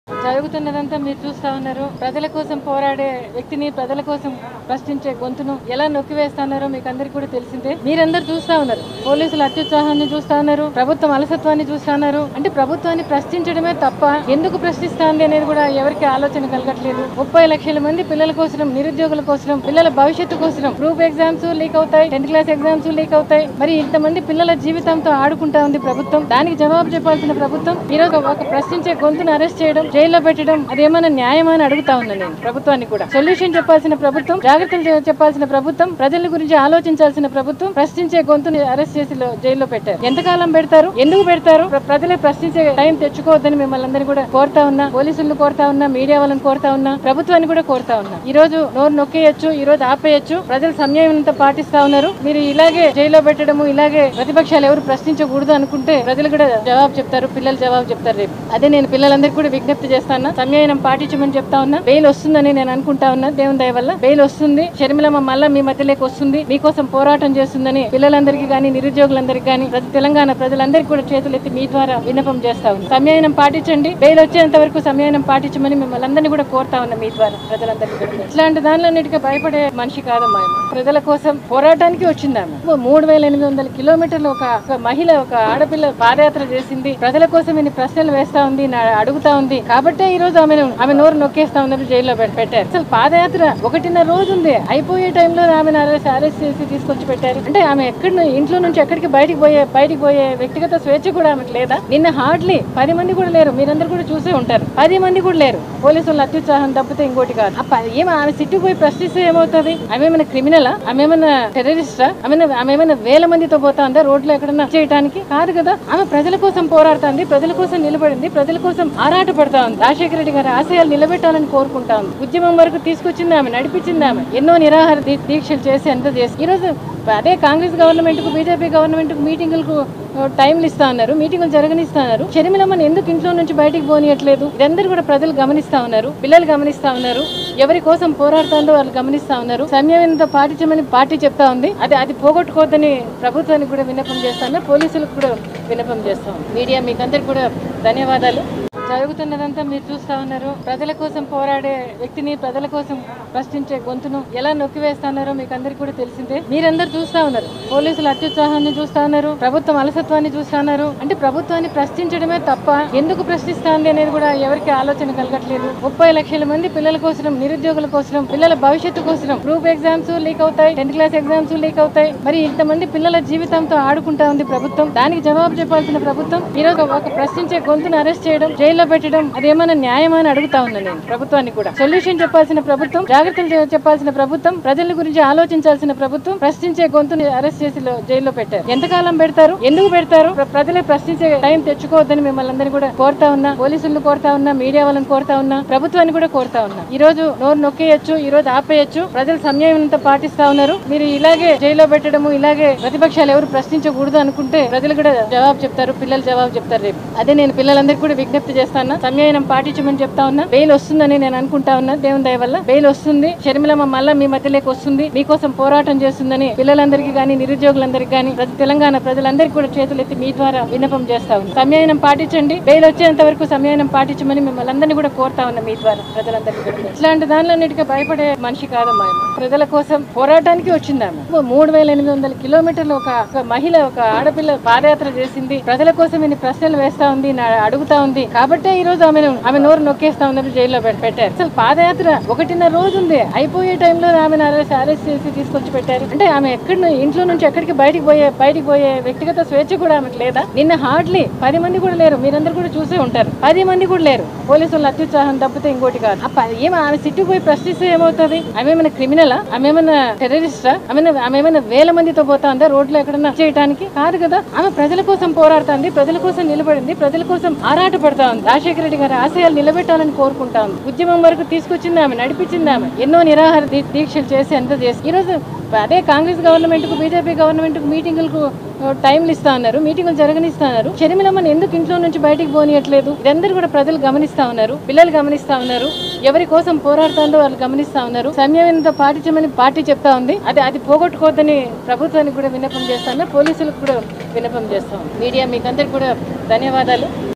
జరుగుతున్నదంతా మీరు చూస్తా ఉన్నారు ప్రజల కోసం పోరాడే వ్యక్తిని ప్రజల కోసం ప్రశ్నించే గొంతును ఎలా నొక్కివేస్తున్నారో మీకు అందరికీ కూడా తెలిసిందే మీరందరూ చూస్తా ఉన్నారు పోలీసుల అత్యుత్సాహాన్ని చూస్తా ఉన్నారు ప్రభుత్వం అలసత్వాన్ని చూస్తా ఉన్నారు అంటే ప్రభుత్వాన్ని ప్రశ్నించడమే తప్ప ఎందుకు ప్రశ్నిస్తాంది అనేది కూడా ఎవరికి ఆలోచన కలగట్లేదు ముప్పై లక్షల మంది పిల్లల కోసం నిరుద్యోగుల కోసం పిల్లల భవిష్యత్తు కోసం గ్రూప్ ఎగ్జామ్స్ లీక్ అవుతాయి టెన్త్ క్లాస్ ఎగ్జామ్స్ లీక్ అవుతాయి మరి ఇంతమంది పిల్లల జీవితంతో ఆడుకుంటా ఉంది ప్రభుత్వం దానికి జవాబు చెప్పాల్సిన ప్రభుత్వం ఈ రోజు ఒక ప్రశ్నించే గొంతును అరెస్ట్ చేయడం జైల్లో పెట్టడం అదేమైనా న్యాయమా అని అడుగుతా ఉన్నాను నేను ప్రభుత్వాన్ని కూడా సొల్యూషన్ చెప్పాల్సిన ప్రభుత్వం జాగ్రత్తలు చె- చెప్పాల్సిన ప్రభుత్వం ప్రజల గురించి ఆలోచించాల్సిన ప్రభుత్వం ప్రశ్నించే గొంతుని అరెస్ట్ చేసి లో- జైల్లో పెట్టారు ఎంతకాలం పెడతారు ఎందుకు పెడతారు ప్ర- ప్రజలే ప్రశ్నించే టైం తెచ్చుకోవద్దని మిమ్మల్ని అందరినీ కూడా కోరుతా ఉన్నా పోలీసులను కోరుతా ఉన్నా మీడియా వాళ్ళని కోరుతా ఉన్నా ప్రభుత్వాన్ని కూడా కోరుతా ఉన్నా ఈ రోజు నోరు నొక్కేయచ్చు ఈ రోజు ఆపేయచ్చు ప్రజలు సంయమనంతో పాటిస్తా ఉన్నారు మీరు ఇలాగే జైల్లో పెట్టడము ఇలాగే ప్రతిపక్షాలు ఎవరు ప్రశ్నించకూడదు అనుకుంటే ప్రజలు కూడా జవాబు చెప్తారు పిల్లలు జవాబు చెప్తారు రేపు అదే నేను పిల్లలందరికీ కూడా విజ్ఞప్తి చేస్తాను సంయమనం పాటించమని చెప్తా ఉన్నా బెయిల్ వస్తుందని నేను అనుకుంటా ఉన్నా దేవుని దయ వల్ల బెయిల్ వస్తుంది షర్మిలమ్మ మళ్ళా మీ మధ్యలోకి వస్తుంది మీకోసం పోరాటం చేస్తుందని పిల్లలందరికీ కానీ నిరుద్యోగులందరికీ కానీ ప్రతి తెలంగాణ ప్రజలందరికీ కూడా చేతులెత్తి మీ ద్వారా విన్నపం చేస్తా ఉన్నా సంయమనం పాటించండి బెయిల్ వచ్చేంత వరకు సంయమనం పాటించమని మిమ్మల్ని అందరినీ కూడా కోరుతా ఉన్నా మీ ద్వారా ప్రజలందరికీ కూడా ఇట్లాంటి దానిలన్నిటికీ భయపడే మనిషి కాదమ్మా ఆమె. ప్రజల కోసం పోరాటానికి వచ్చింది ఆమె ఓ మూడు వేల ఎనిమిది వందల కిలోమీటర్లు ఒక ఒక మహిళ ఒక ఆడపిల్ల పాదయాత్ర చేసింది ప్రజల కోసం ఇన్ని ప్రశ్నలు వేస్తా ఉంది నా- అడుగుతా ఉంది కాబట్టే ఈ రోజు ఆమెను ఆమె నోరు నొక్కేస్తా ఉందని జైల్లో పెట్- పెట్టారు అసలు పాదయాత్ర ఒకటిన్నర రోజు ఉంది అయిపోయే టైంలో ఆమెను అరెస్ట్ అరెస్ట్ చేసి తీసుకొచ్చి పెట్టారు అంటే ఆమె ఎక్కడి ను- ఇంట్లో నుంచి ఎక్కడికి బయటికి పోయే బయటికి పోయే వ్యక్తిగత స్వేచ్ఛ కూడా ఆమెకు లేదా నిన్న హార్డ్లీ పది మంది కూడా లేరు మీరందరూ కూడా చూసే ఉంటారు పది మంది కూడా లేరు పోలీసుల అత్యుత్సాహం తప్పితే ఇంకోటి కాదు అప్ప ఏమో ఆమె సిట్టు పోయి ప్రశ్నిస్తే ఏమవుతుంది ఆమె ఏమైనా క్రిమినలా ఆమె ఏమైనా టెర్రరిస్టా ఆమె ఆమె ఏమైనా వేల మందితో పోతా ఉందా రోడ్లో ఎక్కడన్నా చేయడానికి కాదు కదా ఆమె ప్రజల కోసం పోరాడుతుంది ప్రజల కోసం నిలబడింది ప్రజల కోసం ఆరాట పడతా ఉంది రాజశేఖర రెడ్డి గారి ఆశయాలు నిలబెట్టాలని కోరుకుంటా ఉంది ఉద్యమం వరకు తీసుకొచ్చింది ఆమె నడిపించింది ఆమె ఎన్నో నిరాహార దీ- దీక్షలు చేసి ఎంత చేసి ఈ రోజు అదే కాంగ్రెస్ గవర్నమెంట్ కు బీజేపీ గవర్నమెంట్ కు మీటింగులకు టైంలు ఇస్తా ఉన్నారు మీటింగులు జరగనిస్తా ఉన్నారు షర్మిలమ్మని ఎందుకు ఇంట్లో నుంచి బయటికి పోనీయట్లేదు ఇదందరూ కూడా ప్రజలు గమనిస్తా ఉన్నారు పిల్లలు గమనిస్తా ఉన్నారు ఎవరి కోసం పోరాడుతుందో వాళ్ళు గమనిస్తా ఉన్నారు సంయమనంతో పాటించమని పార్టీ చెప్తా ఉంది అది అది పోగొట్టుకోవద్దని ప్రభుత్వానికి కూడా విన్నపం చేస్తాను పోలీసులకు కూడా విన్నపం చేస్తాం మీడియా మీకు అందరికి కూడా ధన్యవాదాలు జరుగుతున్నదంతా మీరు చూస్తా ఉన్నారు ప్రజల కోసం పోరాడే వ్యక్తిని ప్రజల కోసం ప్రశ్నించే గొంతును ఎలా నొక్కివేస్తున్నారో మీకు అందరికీ కూడా తెలిసిందే మీరందరూ చూస్తా ఉన్నారు పోలీసుల అత్యుత్సాహాన్ని చూస్తా ఉన్నారు ప్రభుత్వం అలసత్వాన్ని చూస్తా ఉన్నారు అంటే ప్రభుత్వాన్ని ప్రశ్నించడమే తప్ప ఎందుకు ప్రశ్నిస్తాంది అనేది కూడా ఎవరికి ఆలోచన కలగట్లేదు ముప్పై లక్షల మంది పిల్లల కోసం నిరుద్యోగుల కోసం పిల్లల భవిష్యత్తు కోసం గ్రూప్ ఎగ్జామ్స్ లీక్ అవుతాయి టెన్త్ క్లాస్ ఎగ్జామ్స్ లీక్ అవుతాయి మరి ఇంతమంది పిల్లల జీవితంతో ఆడుకుంటా ఉంది ప్రభుత్వం దానికి జవాబు చెప్పాల్సిన ప్రభుత్వం ఈ రోజు ఒక ప్రశ్నించే గొంతును అరెస్ట్ చేయడం జైల్లో పెట్టడం అదేమైనా న్యాయమా అని అడుగుతా ఉన్నా నేను ప్రభుత్వాన్ని కూడా సొల్యూషన్ చెప్పాల్సిన ప్రభుత్వం జాగ్రత్తలు చె- చెప్పాల్సిన ప్రభుత్వం ప్రజల గురించి ఆలోచించాల్సిన ప్రభుత్వం ప్రశ్నించే గొంతుని అరెస్ట్ చేసి లో- జైల్లో పెట్టారు ఎంతకాలం పెడతారు ఎందుకు పెడతారు ప్ర- ప్రజలే ప్రశ్నించే టైం తెచ్చుకోవద్దని మిమ్మల్ని అందరినీ కూడా కోరుతా ఉన్నా పోలీసులను కోరుతా ఉన్నా మీడియా వాళ్ళని కోరుతా ఉన్నా ప్రభుత్వాన్ని కూడా కోరుతా ఉన్నా ఈ రోజు నోరు నొక్కేయచ్చు ఈ రోజు ఆపేయచ్చు ప్రజలు సంయమనంతో పాటిస్తా ఉన్నారు మీరు ఇలాగే జైల్లో పెట్టడము ఇలాగే ప్రతిపక్షాలు ఎవరు ప్రశ్నించకూడదు అనుకుంటే ప్రజలు కూడా జవాబు చెప్తారు పిల్లలు జవాబు చెప్తారు రేపు అదే నేను పిల్లలందరికీ కూడా విజ్ఞప్తి చేస్తాను సంయమనం పాటించమని చెప్తా ఉన్నా బెయిల్ వస్తుందని నేను అనుకుంటా ఉన్నా దేవుని దయ వల్ల బెయిల్ వస్తుంది షర్మిలమ్మ మళ్ళా మీ మధ్యలోకి వస్తుంది మీకోసం పోరాటం చేస్తుందని పిల్లలందరికీ కానీ నిరుద్యోగులందరికీ కానీ ప్రతి తెలంగాణ ప్రజలందరికీ కూడా చేతులెత్తి మీ ద్వారా విన్నపం చేస్తా ఉన్నా సంయమనం పాటించండి బెయిల్ వచ్చేంత వరకు సంయమనం పాటించమని మిమ్మల్ని అందరినీ కూడా కోరుతా ఉన్నా మీ ద్వారా ప్రజలందరికీ కూడా ఇట్లాంటి దానిలన్నిటికీ భయపడే మనిషి కాదమ్మా ఆమె. ప్రజల కోసం పోరాటానికి వచ్చింది ఆమె ఓ మూడు వేల ఎనిమిది వందల కిలోమీటర్లు ఒక ఒక మహిళ ఒక ఆడపిల్ల పాదయాత్ర చేసింది ప్రజల కోసం ఇన్ని ప్రశ్నలు వేస్తా ఉంది నా- అడుగుతా ఉంది కాబట్టే ఈ రోజు ఆమెను ఆమె నోరు నొక్కేస్తా ఉందని జైల్లో పెట్- పెట్టారు అసలు పాదయాత్ర ఒకటిన్నర రోజు ఉంది అయిపోయే టైంలో ఆమెను అరెస్ట్ అరెస్ట్ చేసి తీసుకొచ్చి పెట్టారు అంటే ఆమె ఎక్కడి ను- ఇంట్లో నుంచి ఎక్కడికి బయటికి పోయే బయటికి పోయే వ్యక్తిగత స్వేచ్ఛ కూడా ఆమెకు లేదా నిన్న హార్డ్లీ పది మంది కూడా లేరు మీరందరూ కూడా చూసే ఉంటారు పది మంది కూడా లేరు పోలీసుల అత్యుత్సాహం తప్పితే ఇంకోటి కాదు అప్ప ఏమో ఆమె సిట్టు పోయి ప్రశ్నిస్తే ఏమవుతుంది ఆమె ఏమైనా క్రిమినలా ఆమె ఏమైనా టెర్రరిస్టా ఆమె ఆమె ఏమైనా వేల మందితో పోతా ఉందా రోడ్లో ఎక్కడన్నా చేయడానికి కాదు కదా ఆమె ప్రజల కోసం పోరాడుతుంది ప్రజల కోసం నిలబడింది ప్రజల కోసం ఆరాట పడతా ఉంది రాజశేఖర రెడ్డి గారి ఆశయాలు నిలబెట్టాలని కోరుకుంటా ఉంది ఉద్యమం వరకు తీసుకొచ్చింది ఆమె నడిపించింది ఆమె ఎన్నో నిరాహార దీ- దీక్షలు చేసి ఎంత చేసి ఈ రోజు అదే కాంగ్రెస్ గవర్నమెంట్ కు బీజేపీ గవర్నమెంట్ కు మీటింగులకు టైంలు ఇస్తా ఉన్నారు మీటింగులు జరగనిస్తా ఉన్నారు షర్మిలమ్మని ఎందుకు ఇంట్లో నుంచి బయటికి పోనీయట్లేదు ఇదందరూ కూడా ప్రజలు గమనిస్తా ఉన్నారు పిల్లలు గమనిస్తా ఉన్నారు ఎవరి కోసం పోరాడుతుందో వాళ్ళు గమనిస్తా ఉన్నారు సంయమనంతో పాటించమని పార్టీ చెప్తా ఉంది అది అది పోగొట్టుకోవద్దని ప్రభుత్వానికి కూడా విన్నపం చేస్తాను పోలీసులకు కూడా విన్నపం చేస్తాం మీడియా మీకు అందరికి కూడా ధన్యవాదాలు